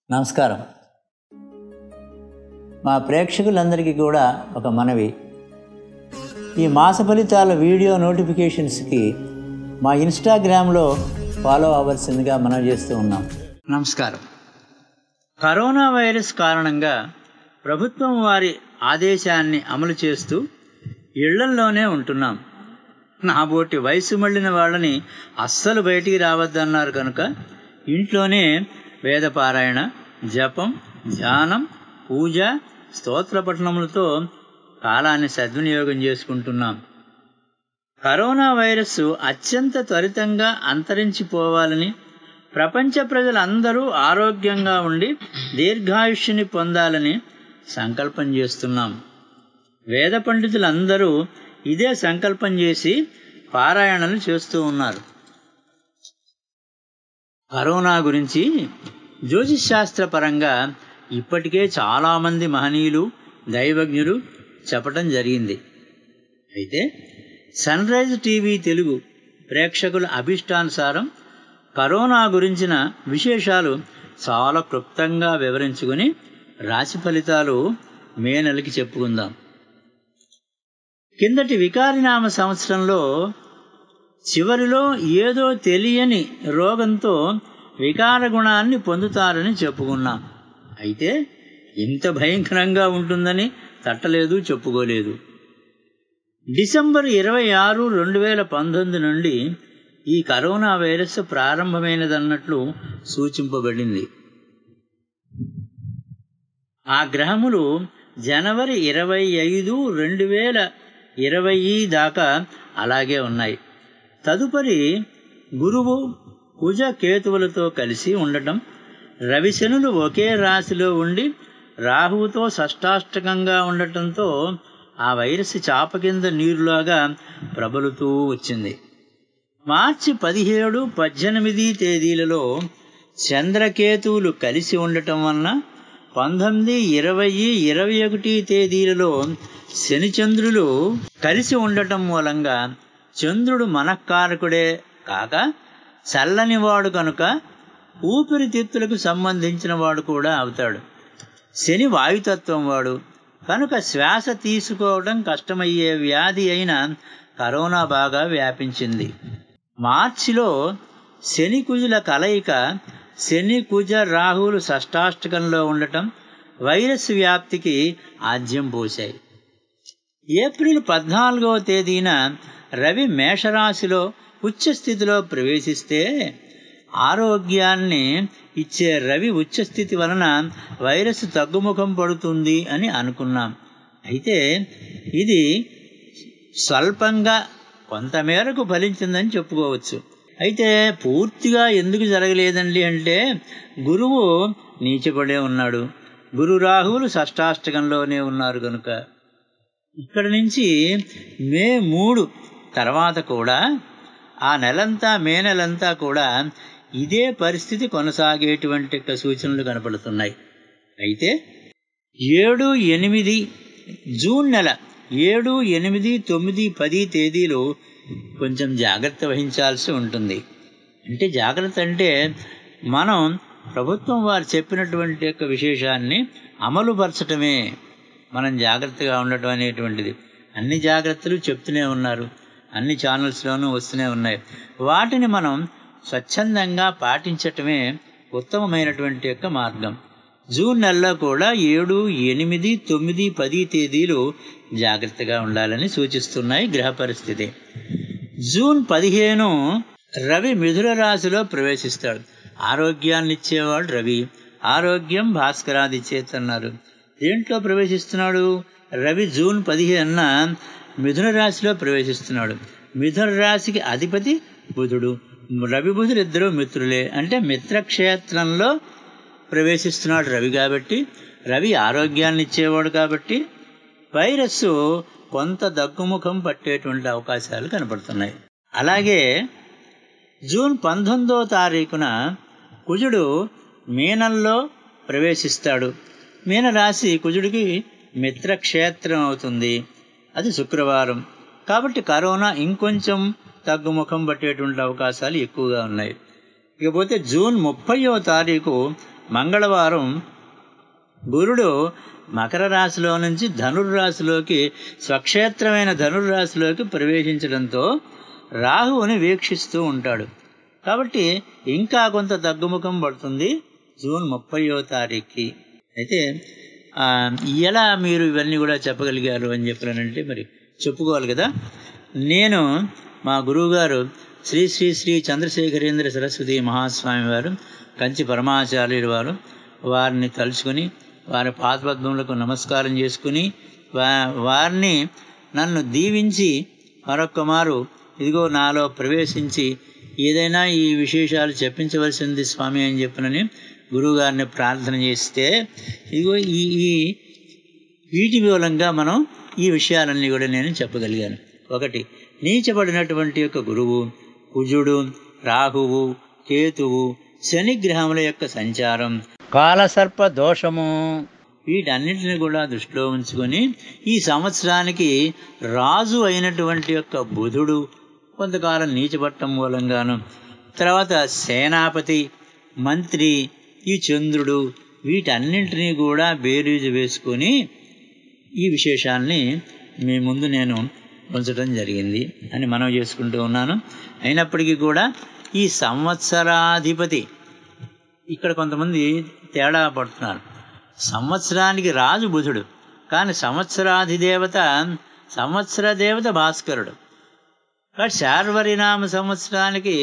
నమస్కారం మా ప్రేక్షకులందరికీ కూడా ఒక మనవి ఈ మాస ఫలితాల వీడియో నోటిఫికేషన్స్కి మా ఇన్స్టాగ్రామ్లో ఫాలో అవ్వాల్సిందిగా మనం చేస్తూ ఉన్నాం నమస్కారం కరోనా వైరస్ కారణంగా ప్రభుత్వం వారి ఆదేశాన్ని అమలు చేస్తూ ఇళ్లల్లోనే ఉంటున్నాం నాబోటి వయసు మళ్ళిన వాళ్ళని అస్సలు బయటికి రావద్దన్నారు కనుక ఇంట్లోనే వేదపారాయణ జపం ధ్యానం పూజ స్తోత్ర పఠనములతో కాలాన్ని సద్వినియోగం చేసుకుంటున్నాం కరోనా వైరస్ అత్యంత త్వరితంగా అంతరించిపోవాలని ప్రపంచ ప్రజలందరూ ఆరోగ్యంగా ఉండి దీర్ఘాయుష్యుని పొందాలని సంకల్పం చేస్తున్నాం వేద పండితులందరూ ఇదే సంకల్పం చేసి పారాయణలు చేస్తూ ఉన్నారు కరోనా గురించి జ్యోతిశాస్త్ర పరంగా ఇప్పటికే చాలామంది మహనీయులు దైవజ్ఞులు చెప్పటం జరిగింది అయితే సన్ రైజ్ టీవీ తెలుగు ప్రేక్షకుల అభిష్టానుసారం కరోనా గురించిన విశేషాలు చాలా క్లుప్తంగా వివరించుకొని రాశి ఫలితాలు మే నెలకి చెప్పుకుందాం కిందటి వికారినామ సంవత్సరంలో చివరిలో ఏదో తెలియని రోగంతో వికార గుణాన్ని పొందుతారని చెప్పుకున్నాం అయితే ఇంత భయంకరంగా ఉంటుందని తట్టలేదు చెప్పుకోలేదు డిసెంబర్ ఇరవై ఆరు రెండు వేల పంతొమ్మిది నుండి ఈ కరోనా వైరస్ ప్రారంభమైనదన్నట్లు సూచింపబడింది ఆ గ్రహములు జనవరి ఇరవై ఐదు రెండు వేల ఇరవై దాకా అలాగే ఉన్నాయి తదుపరి గురువు కుజ కేతువులతో కలిసి ఉండటం రవిశనులు ఒకే రాశిలో ఉండి రాహువుతో షష్టాష్టకంగా ఉండటంతో ఆ వైరస్ చాప కింద నీరులాగా ప్రబలుతూ వచ్చింది మార్చి పదిహేడు పద్దెనిమిది తేదీలలో చంద్రకేతువులు కలిసి ఉండటం వలన పంతొమ్మిది ఇరవై ఇరవై ఒకటి తేదీలలో శనిచంద్రులు కలిసి ఉండటం మూలంగా చంద్రుడు మనఃకారకుడే కాక చల్లనివాడు కనుక ఊపిరితిత్తులకు సంబంధించిన వాడు కూడా అవుతాడు శని వాయుతత్వం వాడు కనుక శ్వాస తీసుకోవడం కష్టమయ్యే వ్యాధి అయిన కరోనా బాగా వ్యాపించింది మార్చిలో శని కుజుల కలయిక శని కుజ రాహువులు షష్టాష్టకంలో ఉండటం వైరస్ వ్యాప్తికి ఆద్యం పోశాయి ఏప్రిల్ పద్నాలుగవ తేదీన రవి మేషరాశిలో ఉచ్చస్థితిలో ప్రవేశిస్తే ఆరోగ్యాన్ని ఇచ్చే రవి ఉచ్చస్థితి వలన వైరస్ తగ్గుముఖం పడుతుంది అని అనుకున్నాం అయితే ఇది స్వల్పంగా కొంతమేరకు ఫలించిందని చెప్పుకోవచ్చు అయితే పూర్తిగా ఎందుకు జరగలేదండి అంటే గురువు నీచపడే ఉన్నాడు గురు రాహువులు షష్టాష్టకంలోనే ఉన్నారు కనుక ఇక్కడి నుంచి మే మూడు తర్వాత కూడా ఆ నెలంతా మే నెలంతా కూడా ఇదే పరిస్థితి కొనసాగేటువంటి సూచనలు కనపడుతున్నాయి అయితే ఏడు ఎనిమిది జూన్ నెల ఏడు ఎనిమిది తొమ్మిది పది తేదీలు కొంచెం జాగ్రత్త వహించాల్సి ఉంటుంది అంటే జాగ్రత్త అంటే మనం ప్రభుత్వం వారు చెప్పినటువంటి యొక్క విశేషాన్ని అమలుపరచటమే మనం జాగ్రత్తగా ఉండటం అనేటువంటిది అన్ని జాగ్రత్తలు చెప్తూనే ఉన్నారు అన్ని ఛానల్స్లోనూ వస్తూనే ఉన్నాయి వాటిని మనం స్వచ్ఛందంగా పాటించటమే ఉత్తమమైనటువంటి యొక్క మార్గం జూన్ నెలలో కూడా ఏడు ఎనిమిది తొమ్మిది పది తేదీలు జాగ్రత్తగా ఉండాలని సూచిస్తున్నాయి గ్రహ పరిస్థితి జూన్ పదిహేను రవి మిథున రాశిలో ప్రవేశిస్తాడు ఆరోగ్యాన్ని ఇచ్చేవాడు రవి ఆరోగ్యం భాస్కరాది చేతన్నారు దేంట్లో ప్రవేశిస్తున్నాడు రవి జూన్ పదిహేనున మిథున రాశిలో ప్రవేశిస్తున్నాడు మిథున రాశికి అధిపతి బుధుడు రవి బుధుడు ఇద్దరు మిత్రులే అంటే మిత్రక్షేత్రంలో ప్రవేశిస్తున్నాడు రవి కాబట్టి రవి ఆరోగ్యాన్ని ఇచ్చేవాడు కాబట్టి వైరస్ కొంత దగ్గుముఖం పట్టేటువంటి అవకాశాలు కనపడుతున్నాయి అలాగే జూన్ పంతొమ్మిదో తారీఖున కుజుడు మీనంలో ప్రవేశిస్తాడు మీనరాశి కుజుడికి మిత్రక్షేత్రం అవుతుంది అది శుక్రవారం కాబట్టి కరోనా ఇంకొంచెం తగ్గుముఖం పట్టేటువంటి అవకాశాలు ఎక్కువగా ఉన్నాయి ఇకపోతే జూన్ ముప్పయో తారీఖు మంగళవారం గురుడు మకర రాశిలో నుంచి ధనుర్రాశిలోకి స్వక్షేత్రమైన ధనుర్రాశిలోకి ప్రవేశించడంతో రాహువుని వీక్షిస్తూ ఉంటాడు కాబట్టి ఇంకా కొంత తగ్గుముఖం పడుతుంది జూన్ ముప్పయో తారీఖుకి అయితే ఆ, ఎలా మీరు ఇవన్నీ కూడా చెప్పగలిగారు అని చెప్పానంటే మరి చెప్పుకోవాలి కదా నేను మా గురువుగారు శ్రీ శ్రీ శ్రీ చంద్రశేఖరేంద్ర సరస్వతి మహాస్వామి వారు కంచి పరమాచార్యులు వారు వారిని తలుచుకొని వారి పాదపద్మములకు నమస్కారం చేసుకుని వా వారిని నన్ను దీవించి మరొక్క మారు ఇదిగో నాలో ప్రవేశించి ఏదైనా ఈ విశేషాలు చెప్పించవలసింది స్వామి అని చెప్పినని గురువుగారిని ప్రార్థన చేస్తే ఇదిగో ఈ ఈ వీటి మూలంగా మనం ఈ విషయాలన్నీ కూడా నేను చెప్పగలిగాను ఒకటి నీచబడినటువంటి యొక్క గురువు కుజుడు రాహువు కేతువు శని గ్రహముల యొక్క సంచారం కాలసర్ప దోషము వీటన్నిటిని కూడా దృష్టిలో ఉంచుకొని ఈ సంవత్సరానికి రాజు అయినటువంటి యొక్క బుధుడు కొంతకాలం నీచబట్టం మూలంగాను తర్వాత సేనాపతి మంత్రి ఈ చంద్రుడు వీటన్నింటినీ కూడా బేరీజు వేసుకొని ఈ విశేషాల్ని మీ ముందు నేను ఉంచడం జరిగింది అని మనం చేసుకుంటూ ఉన్నాను అయినప్పటికీ కూడా ఈ సంవత్సరాధిపతి ఇక్కడ కొంతమంది తేడా పడుతున్నారు సంవత్సరానికి రాజు బుధుడు కానీ సంవత్సరాధిదేవత సంవత్సర దేవత భాస్కరుడు కాబట్టి శార్వరినామ సంవత్సరానికి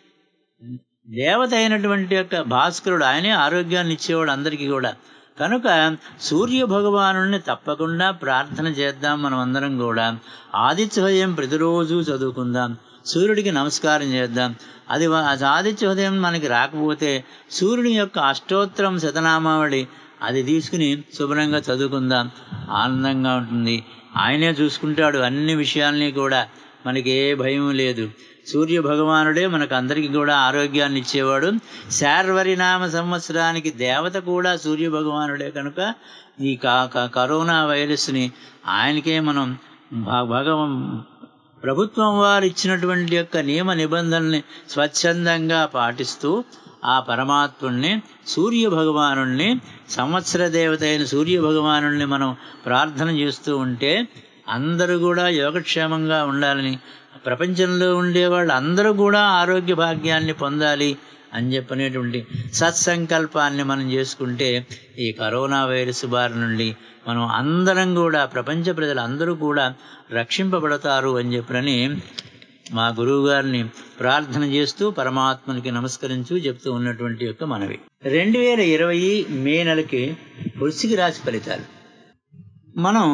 దేవత అయినటువంటి యొక్క భాస్కరుడు ఆయనే ఆరోగ్యాన్ని ఇచ్చేవాడు అందరికీ కూడా కనుక సూర్య భగవానుడిని తప్పకుండా ప్రార్థన చేద్దాం మనం అందరం కూడా ఆదిత్య హృదయం ప్రతిరోజు చదువుకుందాం సూర్యుడికి నమస్కారం చేద్దాం అది వ- అది ఆదిత్య హృదయం మనకి రాకపోతే సూర్యుని యొక్క అష్టోత్తరం శతనామావళి అది తీసుకుని శుభ్రంగా చదువుకుందాం ఆనందంగా ఉంటుంది ఆయనే చూసుకుంటాడు అన్ని విషయాల్ని కూడా మనకి ఏ భయం లేదు సూర్య భగవానుడే మనకు అందరికీ కూడా ఆరోగ్యాన్ని ఇచ్చేవాడు శార్వరినామ సంవత్సరానికి దేవత కూడా సూర్య భగవానుడే కనుక ఈ కా- కా- కరోనా వైరస్ని ఆయనకే మనం భ- భగవ ప్రభుత్వం వారు ఇచ్చినటువంటి యొక్క నియమ నిబంధనల్ని స్వచ్ఛందంగా పాటిస్తూ ఆ పరమాత్ముణ్ణి సూర్య భగవానుణ్ణి సంవత్సర దేవత అయిన సూర్య భగవానుణ్ణి మనం ప్రార్థన చేస్తూ ఉంటే అందరూ కూడా యోగక్షేమంగా ఉండాలని ప్రపంచంలో ఉండే వాళ్ళు అందరూ కూడా ఆరోగ్య భాగ్యాన్ని పొందాలి అని చెప్పనేటువంటి సత్సంకల్పాన్ని మనం చేసుకుంటే ఈ కరోనా వైరస్ బారి నుండి మనం అందరం కూడా ప్రపంచ ప్రజలు అందరూ కూడా రక్షింపబడతారు అని చెప్పనని మా గురువు గారిని ప్రార్థన చేస్తూ పరమాత్మనికి నమస్కరించు చెప్తూ ఉన్నటువంటి యొక్క మనవి రెండు వేల ఇరవై మే నెలకి వృశ్చిక రాశి ఫలితాలు మనం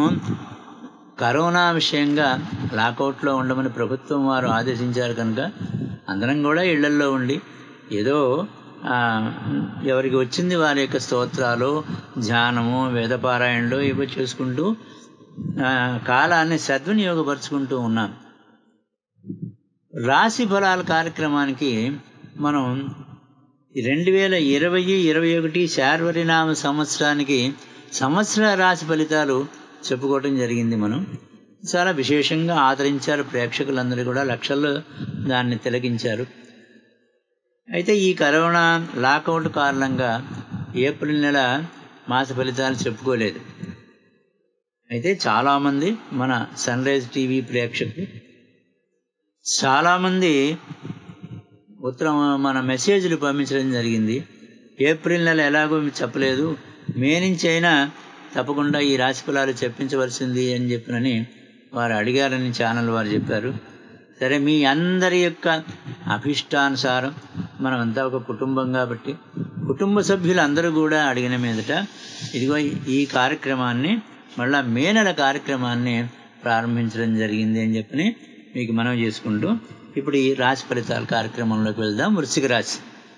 కరోనా విషయంగా లాకౌట్లో ఉండమని ప్రభుత్వం వారు ఆదేశించారు కనుక అందరం కూడా ఇళ్లల్లో ఉండి ఏదో ఆ, ఎవరికి వచ్చింది వారి యొక్క స్తోత్రాలు ధ్యానము వేదపారాయణలు ఇవి చేసుకుంటూ ఆ, కాలాన్ని సద్వినియోగపరుచుకుంటూ ఉన్నాం రాశి ఫలాల కార్యక్రమానికి మనం రెండు వేల ఇరవై ఇరవై ఒకటి శార్వరినామ సంవత్సరానికి సంవత్సర రాశి ఫలితాలు చెప్పుకోవటం జరిగింది మనం చాలా విశేషంగా ఆదరించారు ప్రేక్షకులందరూ కూడా లక్షల్లో దాన్ని తిలకించారు అయితే ఈ కరోనా లాకౌట్ కారణంగా ఏప్రిల్ నెల మాస ఫలితాలు చెప్పుకోలేదు అయితే చాలామంది మన సన్ రైజ్ టీవీ ప్రేక్షకులు చాలామంది ఉత్తరం మన మెసేజ్లు పంపించడం జరిగింది ఏప్రిల్ నెల ఎలాగో మీకు చెప్పలేదు మే నుంచి అయినా తప్పకుండా ఈ రాశి ఫలాలు చెప్పించవలసింది అని చెప్పినని వారు అడిగారని ఛానల్ వారు చెప్పారు సరే మీ అందరి యొక్క అభిష్టానుసారం మనమంతా ఒక కుటుంబం కాబట్టి కుటుంబ సభ్యులు అందరూ కూడా అడిగిన మీదట ఇదిగో ఈ కార్యక్రమాన్ని మళ్ళా మే నెల కార్యక్రమాన్ని ప్రారంభించడం జరిగింది అని చెప్పని మీకు మనం చేసుకుంటూ ఇప్పుడు ఈ రాశి ఫలితాల కార్యక్రమంలోకి వెళ్దాం వృశ్చిక రాశి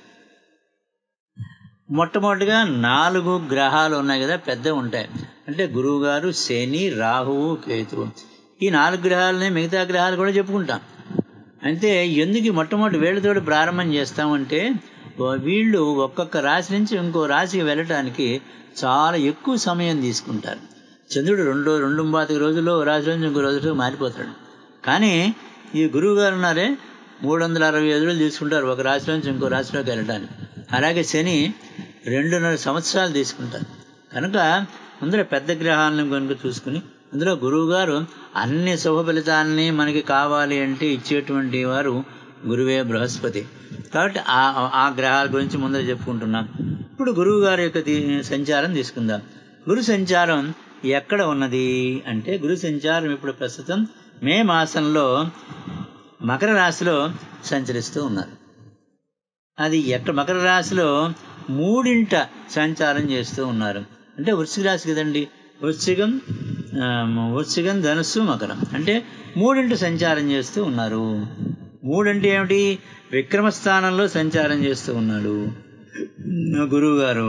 మొట్టమొదటిగా నాలుగు గ్రహాలు ఉన్నాయి కదా పెద్ద ఉంటాయి అంటే గురువు గారు శని రాహువు కేతువు ఈ నాలుగు గ్రహాలని మిగతా గ్రహాలు కూడా చెప్పుకుంటాం అంటే ఎందుకు ఈ మొట్టమొదటి వేళ్ళతోటి ప్రారంభం చేస్తామంటే ఓ- వీళ్ళు ఒక్కొక్క రాశి నుంచి ఇంకో రాశికి వెళ్ళటానికి చాలా ఎక్కువ సమయం తీసుకుంటారు చంద్రుడు రెండు రెండు పాతిక రోజుల్లో ఓ రాశి నుంచి ఇంకో రోజులో మారిపోతాడు కానీ ఈ గురువు గారు ఉన్నారే మూడు వందల అరవై ఐదు రోజులు తీసుకుంటారు ఒక రాశి నుంచి ఇంకో రాశిలోకి వెళ్ళడానికి అలాగే శని రెండున్నర సంవత్సరాలు తీసుకుంటారు కనుక అందులో పెద్ద గ్రహాలను కనుక చూసుకుని అందులో గురువు గారు అన్ని శుభ ఫలితాలని మనకి కావాలి అంటే ఇచ్చేటువంటి వారు గురువే బృహస్పతి కాబట్టి ఆ ఆ గ్రహాల గురించి ముందర చెప్పుకుంటున్నాం ఇప్పుడు గురువు గారి యొక్క తీ- సంచారం తీసుకుందాం గురు సంచారం ఎక్కడ ఉన్నది అంటే గురు సంచారం ఇప్పుడు ప్రస్తుతం మే మాసంలో మకర రాశిలో సంచరిస్తూ ఉన్నారు అది ఎక్కడ మకర రాశిలో మూడింట సంచారం చేస్తూ ఉన్నారు అంటే వృశ్చిక రాశి కదండి వృశ్చికం ఆ, వృశ్చికం ధనుస్సు మకరం అంటే మూడింట సంచారం చేస్తూ ఉన్నారు మూడంటే ఏమిటి విక్రమ స్థానంలో సంచారం చేస్తూ ఉన్నాడు గురువు గారు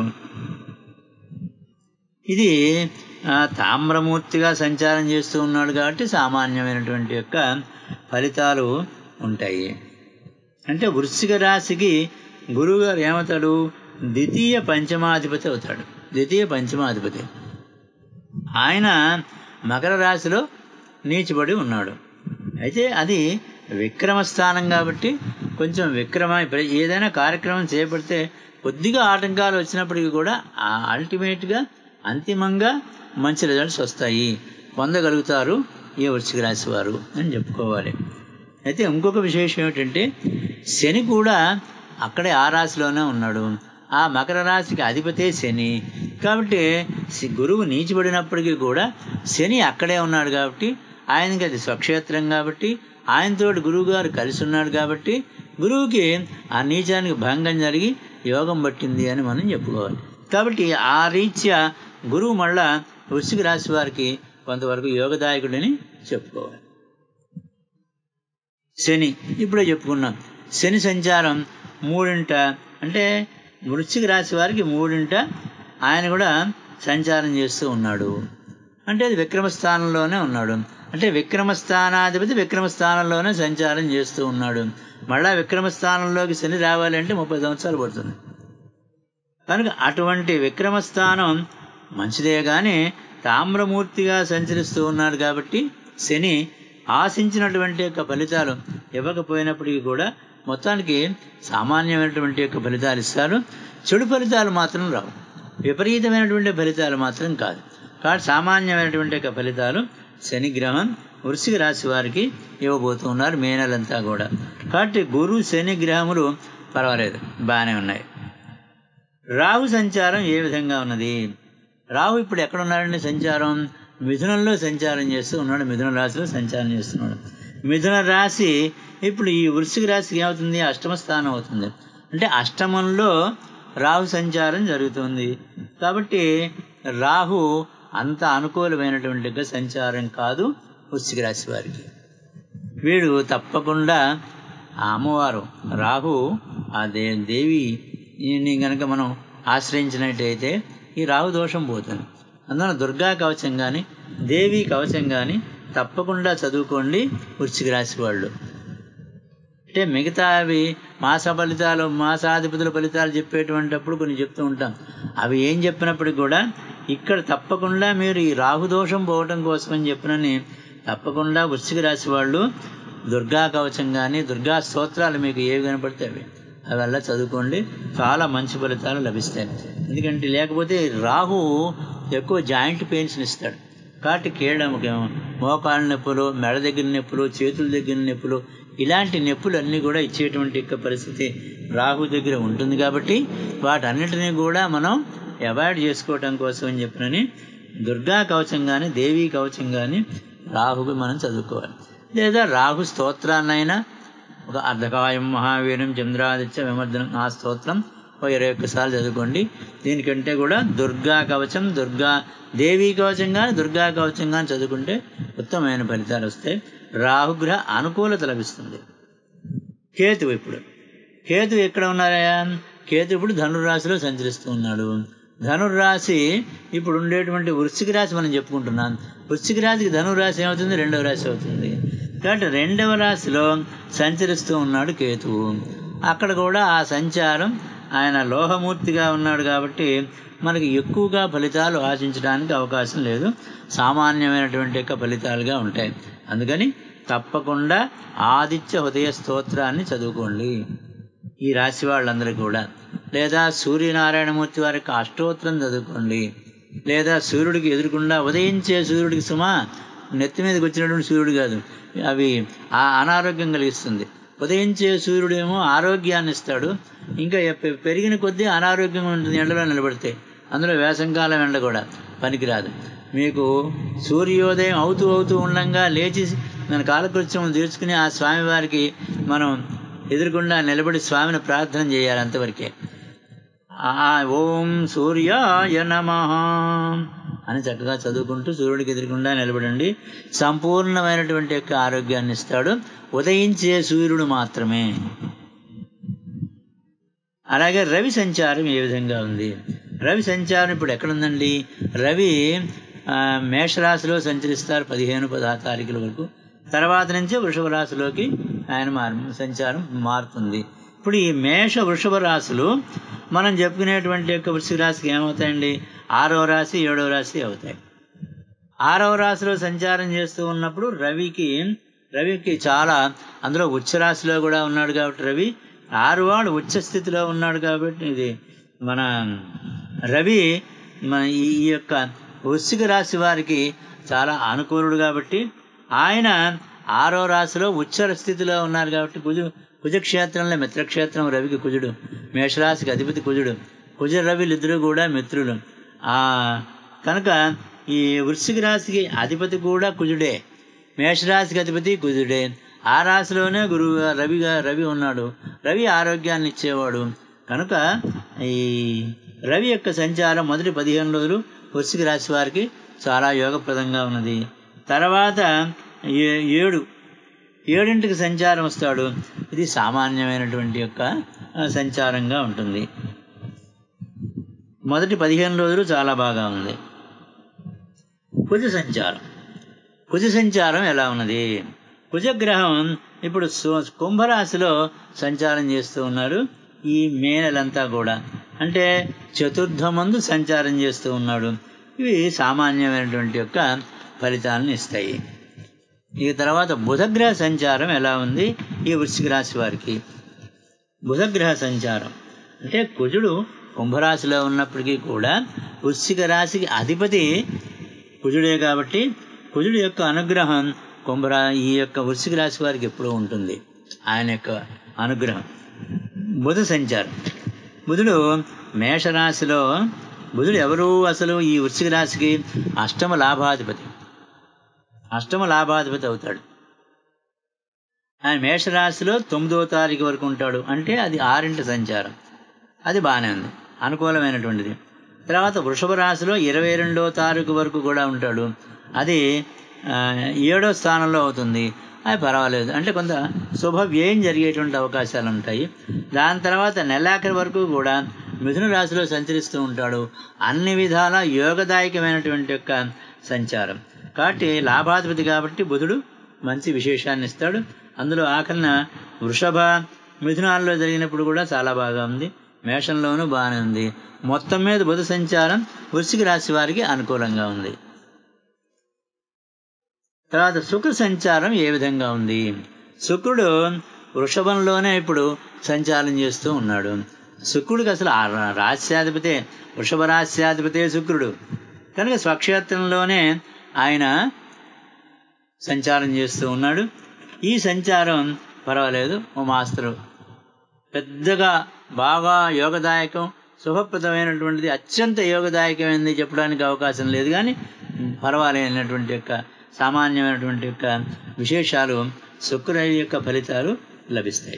ఇది ఆ, తామ్రమూర్తిగా సంచారం చేస్తూ ఉన్నాడు కాబట్టి సామాన్యమైనటువంటి యొక్క ఫలితాలు ఉంటాయి అంటే వృశ్చిక రాశికి గురువుగారు ఏమవుతాడు ద్వితీయ పంచమాధిపతి అవుతాడు ద్వితీయ పంచమాధిపతి ఆయన మకర రాశిలో నీచిబడి ఉన్నాడు అయితే అది విక్రమ స్థానం కాబట్టి కొంచెం విక్రమ ఇప్పుడు ఏదైనా కార్యక్రమం చేపడితే కొద్దిగా ఆటంకాలు వచ్చినప్పటికీ కూడా అల్టిమేట్గా అంతిమంగా మంచి రిజల్ట్స్ వస్తాయి పొందగలుగుతారు ఈ వృశ్చిక రాశి వారు అని చెప్పుకోవాలి అయితే ఇంకొక విశేషం ఏమిటంటే శని కూడా అక్కడే ఆ రాశిలోనే ఉన్నాడు ఆ మకర రాశికి అధిపతే శని కాబట్టి సి- గురువు నీచిపడినప్పటికీ కూడా శని అక్కడే ఉన్నాడు కాబట్టి ఆయనకి అది స్వక్షేత్రం కాబట్టి ఆయనతోటి గురువు గారు కలిసి ఉన్నాడు కాబట్టి గురువుకి ఆ నీచానికి భంగం జరిగి యోగం పట్టింది అని మనం చెప్పుకోవాలి కాబట్టి ఆ రీత్యా గురువు మళ్ళా వృశ్చిక రాశి వారికి కొంతవరకు యోగదాయకుడని చెప్పుకోవాలి శని ఇప్పుడే చెప్పుకున్నాం శని సంచారం మూడింట అంటే వృశ్చిక రాశి వారికి మూడింట ఆయన కూడా సంచారం చేస్తూ ఉన్నాడు అంటే అది విక్రమ స్థానంలోనే ఉన్నాడు అంటే విక్రమ స్థానాధిపతి విక్రమ స్థానంలోనే సంచారం చేస్తూ ఉన్నాడు మళ్ళా విక్రమ స్థానంలోకి శని రావాలంటే ముప్పై సంవత్సరాలు పడుతుంది కనుక అటువంటి విక్రమ స్థానం మంచిదే కానీ తామ్రమూర్తిగా సంచరిస్తూ ఉన్నాడు కాబట్టి శని ఆశించినటువంటి యొక్క ఫలితాలు ఇవ్వకపోయినప్పటికీ కూడా మొత్తానికి సామాన్యమైనటువంటి యొక్క ఫలితాలు ఇస్తారు చెడు ఫలితాలు మాత్రం రావు విపరీతమైనటువంటి ఫలితాలు మాత్రం కాదు కాబట్టి సామాన్యమైనటువంటి యొక్క ఫలితాలు శని గ్రహం వృశ్చిక రాశి వారికి ఇవ్వబోతూ ఉన్నారు మే నెలంతా కూడా కాబట్టి గురు శని గ్రహములు పర్వాలేదు బాగానే ఉన్నాయి రాహు సంచారం ఏ విధంగా ఉన్నది రాహు ఇప్పుడు ఎక్కడ ఉన్నాడండి సంచారం మిథునంలో సంచారం చేస్తూ ఉన్నాడు మిథున రాశిలో సంచారం చేస్తున్నాడు మిథున రాశి ఇప్పుడు ఈ వృశ్చిక రాశికి ఏమవుతుంది అష్టమ స్థానం అవుతుంది అంటే అష్టమంలో రాహు సంచారం జరుగుతుంది కాబట్టి రాహు అంత అనుకూలమైనటువంటి యొక్క సంచారం కాదు వృశ్చిక రాశి వారికి వీడు తప్పకుండా ఆ అమ్మవారు రాహు ఆ దే దేవి ఈయన్ని గనక మనం ఆశ్రయించినట్టయితే ఈ రాహు దోషం పోతుంది అందువల్ల దుర్గా కవచం కానీ దేవి కవచం కానీ తప్పకుండా చదువుకోండి వృశ్చిక రాశి వాళ్ళు అంటే మిగతావి మాస ఫలితాలు మాసాధిపతుల ఫలితాలు చెప్పేటువంటిప్పుడు కొన్ని చెప్తూ ఉంటాం అవి ఏం చెప్పినప్పటికి కూడా ఇక్కడ తప్పకుండా మీరు ఈ రాహుదోషం పోవటం కోసమని చెప్పినని తప్పకుండా వృశ్చిక రాశి వాళ్ళు దుర్గా కవచం కానీ దుర్గా స్తోత్రాలు మీకు ఏవి కనపడితే అవి అవల్లా చదువుకోండి చాలా మంచి ఫలితాలు లభిస్తాయి ఎందుకంటే లేకపోతే రాహు ఎక్కువ జాయింట్ పెయిన్స్ ఇస్తాడు కాబట్టి కీళ్ళముకి మోకాళ్ళ నొప్పులు మెడ దగ్గర నొప్పులు చేతుల దగ్గర నొప్పులు ఇలాంటి నొప్పులు అన్నీ కూడా ఇచ్చేటువంటి యొక్క పరిస్థితి రాహు దగ్గర ఉంటుంది కాబట్టి వాటన్నిటినీ కూడా మనం అవాయిడ్ చేసుకోవటం కోసం అని చెప్పినని దుర్గా కవచం కానీ దేవీ కవచం కానీ రాహుకి మనం చదువుకోవాలి లేదా రాహు స్తోత్రాన్నైనా ఒక అర్ధకాయం మహావీరం చంద్రాదిత్య విమర్దనం ఆ స్తోత్రం ఒక ఇరవై ఒక్కసార్లు చదువుకోండి దీనికంటే కూడా దుర్గా కవచం దుర్గా దేవీ కవచం కానీ దుర్గా కవచం కానీ చదువుకుంటే ఉత్తమమైన ఫలితాలు వస్తాయి రాహుగ్రహ అనుకూలత లభిస్తుంది కేతు ఇప్పుడు కేతు ఎక్కడ ఉన్నారయ్యా కేతు ఇప్పుడు ధనుర్రాశిలో సంచరిస్తూ ఉన్నాడు ధనుర్రాశి ఇప్పుడు ఉండేటువంటి వృశ్చిక రాశి మనం చెప్పుకుంటున్నాం వృశ్చిక రాశికి ధనుర్రాశి ఏమవుతుంది రెండవ రాశి అవుతుంది కాబట్టి రెండవ రాశిలో సంచరిస్తూ ఉన్నాడు కేతువు అక్కడ కూడా ఆ సంచారం ఆయన లోహమూర్తిగా ఉన్నాడు కాబట్టి మనకి ఎక్కువగా ఫలితాలు ఆశించడానికి అవకాశం లేదు సామాన్యమైనటువంటి యొక్క ఫలితాలుగా ఉంటాయి అందుకని తప్పకుండా ఆదిత్య హృదయ స్తోత్రాన్ని చదువుకోండి ఈ రాశి వాళ్ళందరూ కూడా లేదా సూర్యనారాయణమూర్తి వారికి అష్టోత్తరం చదువుకోండి లేదా సూర్యుడికి ఎదురుకుండా ఉదయించే సూర్యుడికి సుమా నెత్తి మీదకి వచ్చినటువంటి సూర్యుడు కాదు అవి ఆ అనారోగ్యం కలిగిస్తుంది ఉదయించే సూర్యుడేమో ఆరోగ్యాన్ని ఇస్తాడు ఇంకా ఎప్ప- పెరిగిన కొద్దీ అనారోగ్యం ఉంటుంది ఎండలో నిలబడితే అందులో వేసంకాలం ఎండ కూడా పనికిరాదు మీకు సూర్యోదయం అవుతూ అవుతూ ఉండంగా లేచి మన కాలకృత్యం తీర్చుకుని ఆ స్వామివారికి మనం ఎదురుకుండా నిలబడి స్వామిని ప్రార్థన చేయాలి అంతవరకే ఆ ఓం సూర్యాయ నమ అని చక్కగా చదువుకుంటూ సూర్యుడికి ఎదురుకుండా నిలబడండి సంపూర్ణమైనటువంటి యొక్క ఆరోగ్యాన్ని ఇస్తాడు ఉదయించే సూర్యుడు మాత్రమే అలాగే రవి సంచారం ఏ విధంగా ఉంది రవి సంచారం ఇప్పుడు ఎక్కడుందండి రవి ఆ, మేషరాశిలో సంచరిస్తారు పదిహేను పదహారు తారీఖుల వరకు తర్వాత నుంచి వృషభ రాశిలోకి ఆయన మార్ సంచారం మారుతుంది ఇప్పుడు ఈ మేష వృషభ రాశులు మనం చెప్పుకునేటువంటి యొక్క వృషభ రాశికి ఏమవుతాయండి ఆరవ రాశి ఏడవ రాశి అవుతాయి ఆరవ రాశిలో సంచారం చేస్తూ ఉన్నప్పుడు రవికి రవికి చాలా అందులో ఉచ్చ రాశిలో కూడా ఉన్నాడు కాబట్టి రవి ఆరువాడు ఉచ్చ స్థితిలో ఉన్నాడు కాబట్టి ఇది మన రవి మన ఈ ఈ యొక్క వృశ్చిక రాశి వారికి చాలా అనుకూలుడు కాబట్టి ఆయన ఆరో రాశిలో ఉచ్చర స్థితిలో ఉన్నారు కాబట్టి కుజు కుజక్షేత్రంలో మిత్రక్షేత్రం రవికి కుజుడు మేషరాశికి అధిపతి కుజుడు కుజ రవిలు ఇద్దరు కూడా మిత్రులు ఆ కనుక ఈ వృశ్చిక రాశికి అధిపతి కూడా కుజుడే మేషరాశికి అధిపతి కుజుడే ఆ రాశిలోనే గురువు రవిగా రవి ఉన్నాడు రవి ఆరోగ్యాన్ని ఇచ్చేవాడు కనుక ఈ రవి యొక్క సంచారం మొదటి పదిహేను రోజులు వృశ్చిక రాశి వారికి చాలా యోగప్రదంగా ఉన్నది తర్వాత ఏ- ఏడు ఏడింటికి సంచారం వస్తాడు ఇది సామాన్యమైనటువంటి యొక్క ఆ, సంచారంగా ఉంటుంది మొదటి పదిహేను రోజులు చాలా బాగా ఉంది కుజ సంచారం కుజ సంచారం ఎలా ఉన్నది కుజగ్రహం ఇప్పుడు సు- కుంభరాశిలో సంచారం చేస్తూ ఉన్నారు ఈ మే నెలంతా కూడా అంటే చతుర్థమందు సంచారం చేస్తూ ఉన్నాడు ఇవి సామాన్యమైనటువంటి యొక్క ఫలితాలను ఇస్తాయి ఇక తర్వాత బుధగ్రహ సంచారం ఎలా ఉంది ఈ వృశ్చిక రాశి వారికి బుధగ్రహ సంచారం అంటే కుజుడు కుంభరాశిలో ఉన్నప్పటికీ కూడా వృశ్చిక రాశికి అధిపతి కుజుడే కాబట్టి కుజుడు యొక్క అనుగ్రహం కుంభరా ఈ యొక్క వృశ్చిక రాశి వారికి ఎప్పుడూ ఉంటుంది ఆయన యొక్క అనుగ్రహం బుధ సంచారం బుధుడు మేషరాశిలో బుధుడు ఎవరు అసలు ఈ వృశ్చిక రాశికి అష్టమ లాభాధిపతి అష్టమ లాభాధిపతి అవుతాడు ఆయన మేషరాశిలో తొమ్మిదో తారీఖు వరకు ఉంటాడు అంటే అది ఆరింటి సంచారం అది బాగానే ఉంది అనుకూలమైనటువంటిది తర్వాత వృషభ రాశిలో ఇరవై రెండో తారీఖు వరకు కూడా ఉంటాడు అది ఆ, ఏడో స్థానంలో అవుతుంది అది పర్వాలేదు అంటే కొంత శుభ వ్యయం జరిగేటువంటి అవకాశాలు ఉంటాయి దాని తర్వాత నెలాఖరి వరకు కూడా మిథున రాశిలో సంచరిస్తూ ఉంటాడు అన్ని విధాల యోగదాయకమైనటువంటి యొక్క సంచారం కాబట్టి లాభాధిపతి కాబట్టి బుధుడు మంచి విశేషాన్ని ఇస్తాడు అందులో ఆఖరిన వృషభ మిథునాల్లో జరిగినప్పుడు కూడా చాలా బాగా ఉంది మేషంలోనూ బాగానే ఉంది మొత్తం మీద బుధ సంచారం వృశ్చిక రాశి వారికి అనుకూలంగా ఉంది తర్వాత శుక్ర సంచారం ఏ విధంగా ఉంది శుక్రుడు వృషభంలోనే ఇప్పుడు సంచారం చేస్తూ ఉన్నాడు శుక్రుడికి అసలు ఆ రా- రాస్యాధిపతే వృషభ రాస్యాధిపతే శుక్రుడు కనుక స్వక్షేత్రంలోనే ఆయన సంచారం చేస్తూ ఉన్నాడు ఈ సంచారం పర్వాలేదు ఓ మాస్టరు పెద్దగా బాగా యోగదాయకం శుభప్రదమైనటువంటిది అత్యంత యోగదాయకమైనది చెప్పడానికి అవకాశం లేదు కానీ పర్వాలేనటువంటి యొక్క సామాన్యమైనటువంటి యొక్క విశేషాలు శుక్ర యొక్క ఫలితాలు లభిస్తాయి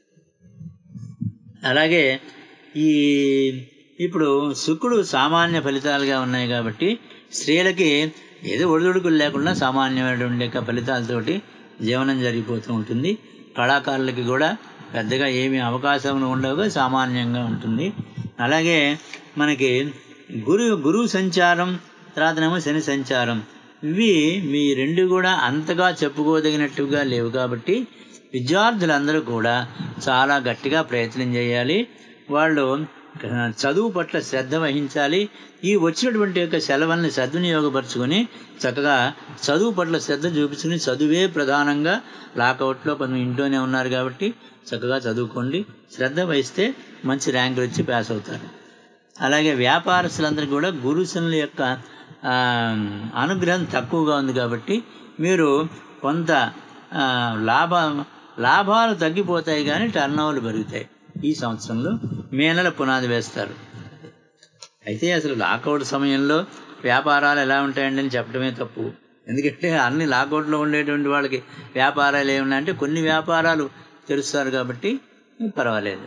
అలాగే ఈ ఇప్పుడు శుక్రుడు సామాన్య ఫలితాలుగా ఉన్నాయి కాబట్టి స్త్రీలకి ఏదో ఒడిదుడుకులు లేకుండా సామాన్యమైనటువంటి యొక్క ఫలితాలతోటి జీవనం జరిగిపోతూ ఉంటుంది కళాకారులకి కూడా పెద్దగా ఏమీ అవకాశం ఉండవుగా సామాన్యంగా ఉంటుంది అలాగే మనకి గురు గురువు సంచారం తర్వాతనేమో శని సంచారం ఇవి మీ రెండు కూడా అంతగా చెప్పుకోదగినట్టుగా లేవు కాబట్టి విద్యార్థులందరూ కూడా చాలా గట్టిగా ప్రయత్నం చేయాలి వాళ్ళు చదువు పట్ల శ్రద్ధ వహించాలి ఈ వచ్చినటువంటి యొక్క సెలవుల్ని సద్వినియోగపరుచుకొని చక్కగా చదువు పట్ల శ్రద్ధ చూపించుకుని చదువే ప్రధానంగా లాకౌట్లో కొంత ఇంట్లోనే ఉన్నారు కాబట్టి చక్కగా చదువుకోండి శ్రద్ధ వహిస్తే మంచి ర్యాంకులు వచ్చి పాస్ అవుతారు అలాగే వ్యాపారస్తులందరికీ కూడా గురుశనుల యొక్క ఆ, అనుగ్రహం తక్కువగా ఉంది కాబట్టి మీరు కొంత ఆ, లాభ లాభాలు తగ్గిపోతాయి కానీ టర్న్ ఓవర్లు పెరుగుతాయి ఈ సంవత్సరంలో మే నెల పునాది వేస్తారు అయితే అసలు లాకౌట్ సమయంలో వ్యాపారాలు ఎలా ఉంటాయండి అని చెప్పడమే తప్పు ఎందుకంటే అన్ని లాకౌట్లో ఉండేటువంటి వాళ్ళకి వ్యాపారాలు ఏమున్నాయంటే కొన్ని వ్యాపారాలు తెరుస్తారు కాబట్టి పర్వాలేదు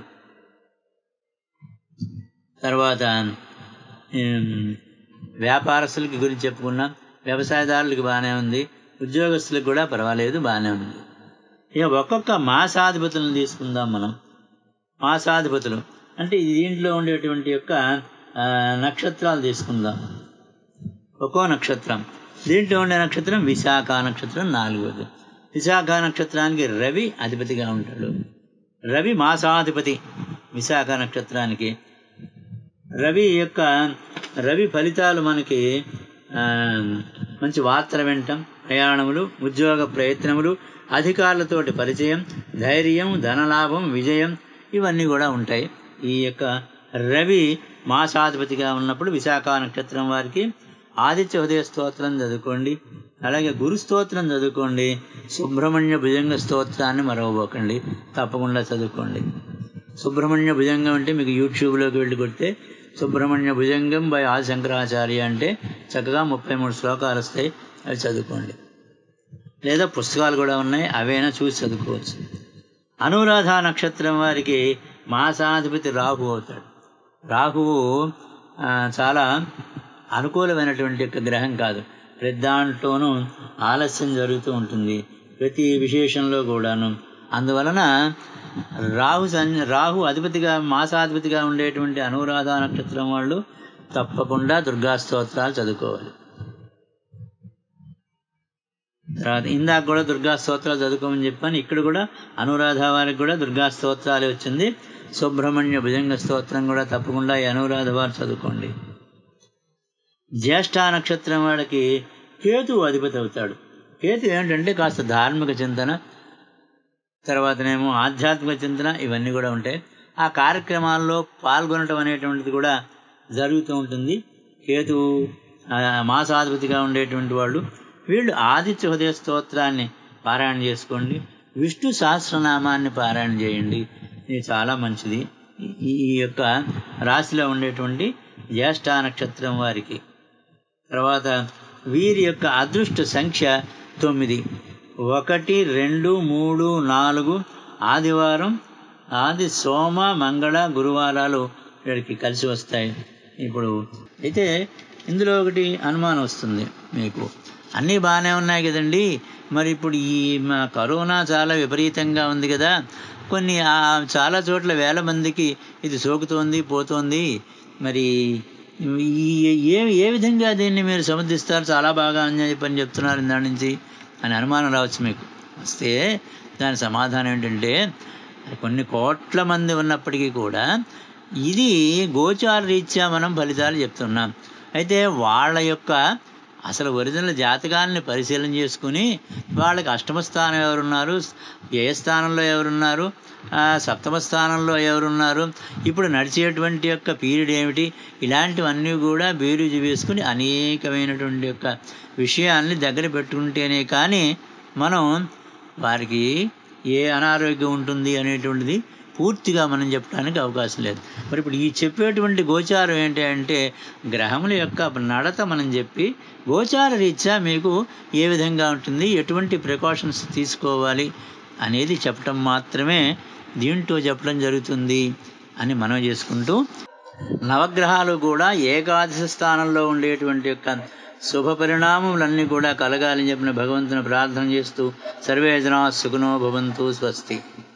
తర్వాత ఉమ్, వ్యాపారస్తులకి గురించి చెప్పుకున్నాం వ్యవసాయదారులకి బాగానే ఉంది ఉద్యోగస్తులకు కూడా పర్వాలేదు బాగానే ఉంది ఇక ఒక్కొక్క మాసాధిపతులను తీసుకుందాం మనం మాసాధిపతులు అంటే దీంట్లో ఉండేటువంటి యొక్క ఆ, నక్షత్రాలు తీసుకుందాం ఒక్కో నక్షత్రం దీంట్లో ఉండే నక్షత్రం విశాఖ నక్షత్రం నాలుగోది విశాఖ నక్షత్రానికి రవి అధిపతిగా ఉంటాడు రవి మాసాధిపతి విశాఖ నక్షత్రానికి రవి యొక్క రవి ఫలితాలు మనకి ఆ, మంచి వార్తలు వినటం ప్రయాణములు ఉద్యోగ ప్రయత్నములు అధికారులతోటి పరిచయం ధైర్యం ధనలాభం విజయం ఇవన్నీ కూడా ఉంటాయి ఈ యొక్క రవి మాసాధిపతిగా ఉన్నప్పుడు విశాఖ నక్షత్రం వారికి ఆదిత్య హృదయ స్తోత్రం చదువుకోండి అలాగే గురు స్తోత్రం చదువుకోండి సుబ్రహ్మణ్య భుజంగ స్తోత్రాన్ని మరవబోకండి తప్పకుండా చదువుకోండి సుబ్రహ్మణ్య భుజంగం అంటే మీకు యూట్యూబ్లోకి వెళ్ళి కొడితే సుబ్రహ్మణ్య భుజంగం బై ఆది శంకరాచార్య అంటే చక్కగా ముప్పై మూడు శ్లోకాలు వస్తాయి అవి చదువుకోండి లేదా పుస్తకాలు కూడా ఉన్నాయి అవైనా చూసి చదువుకోవచ్చు అనురాధ నక్షత్రం వారికి మాసాధిపతి రాహు అవుతాడు రాహువు ఆ, చాలా అనుకూలమైనటువంటి యొక్క గ్రహం కాదు ప్రతి దాంట్లోనూ ఆలస్యం జరుగుతూ ఉంటుంది ప్రతి విశేషంలో కూడాను అందువలన రాహు సన్ రాహు అధిపతిగా మాసాధిపతిగా ఉండేటువంటి అనురాధ నక్షత్రం వాళ్ళు తప్పకుండా దుర్గా స్తోత్రాలు చదువుకోవాలి తర్వాత ఇందాక కూడా దుర్గా స్తోత్రాలు చదువుకోమని చెప్పాను ఇక్కడ కూడా అనురాధ వారికి కూడా దుర్గా స్తోత్రాలు వచ్చింది సుబ్రహ్మణ్య భుజంగ స్తోత్రం కూడా తప్పకుండా ఈ అనురాధ వారు చదువుకోండి జ్యేష్ఠ నక్షత్రం వాడికి కేతు అధిపతి అవుతాడు కేతు ఏంటంటే కాస్త ధార్మిక చింతన తర్వాతనేమో ఆధ్యాత్మిక చింతన ఇవన్నీ కూడా ఉంటాయి ఆ కార్యక్రమాల్లో పాల్గొనటం అనేటువంటిది కూడా జరుగుతూ ఉంటుంది కేతు ఆ, మాసాధిపతిగా ఉండేటువంటి వాళ్ళు వీళ్ళు ఆదిత్య హృదయ స్తోత్రాన్ని పారాయణ చేసుకోండి విష్ణు సహస్రనామాన్ని పారాయణ చేయండి ఇది చాలా మంచిది ఈ ఈ యొక్క రాశిలో ఉండేటువంటి జ్యేష్ఠ నక్షత్రం వారికి తర్వాత వీరి యొక్క అదృష్ట సంఖ్య తొమ్మిది ఒకటి రెండు మూడు నాలుగు ఆదివారం ఆది సోమ మంగళ గురువారాలు వీరికి కలిసి వస్తాయి ఇప్పుడు అయితే ఇందులో ఒకటి అనుమానం వస్తుంది మీకు అన్నీ బాగానే ఉన్నాయి కదండి మరి ఇప్పుడు ఈ మా కరోనా చాలా విపరీతంగా ఉంది కదా కొన్ని ఆ చాలా చోట్ల వేల మందికి ఇది సోకుతోంది పోతోంది మరి ఈ ఏ ఏ విధంగా దీన్ని మీరు సమర్థిస్తారు చాలా బాగా అని చెప్పని చెప్తున్నారు దాని నుంచి అని అనుమానం రావచ్చు మీకు వస్తే దాని సమాధానం ఏంటంటే కొన్ని కోట్ల మంది ఉన్నప్పటికీ కూడా ఇది గోచార రీత్యా మనం ఫలితాలు చెప్తున్నాం అయితే వాళ్ళ యొక్క అసలు ఒరిజినల్ జాతకాన్ని పరిశీలన చేసుకుని వాళ్ళకి అష్టమ స్థానం ఎవరున్నారు ఏ స్థానంలో ఎవరున్నారు ఆ, సప్తమ స్థానంలో ఎవరున్నారు ఇప్పుడు నడిచేటువంటి యొక్క పీరియడ్ ఏమిటి ఇలాంటివన్నీ కూడా బేరీజు వేసుకుని అనేకమైనటువంటి యొక్క విషయాల్ని దగ్గర పెట్టుకుంటేనే కానీ మనం వారికి ఏ అనారోగ్యం ఉంటుంది అనేటువంటిది పూర్తిగా మనం చెప్పడానికి అవకాశం లేదు మరి ఇప్పుడు ఈ చెప్పేటువంటి గోచారం ఏంటి అంటే గ్రహముల యొక్క నడత మనం చెప్పి గోచార రీత్యా మీకు ఏ విధంగా ఉంటుంది ఎటువంటి ప్రికాషన్స్ తీసుకోవాలి అనేది చెప్పటం మాత్రమే దీంట్లో చెప్పడం జరుగుతుంది అని మనం చేసుకుంటూ నవగ్రహాలు కూడా ఏకాదశ స్థానంలో ఉండేటువంటి యొక్క శుభ పరిణామములన్నీ కూడా కలగాలని చెప్పిన భగవంతుని ప్రార్థన చేస్తూ సర్వే జనా సుఖనో భవంతు స్వస్తి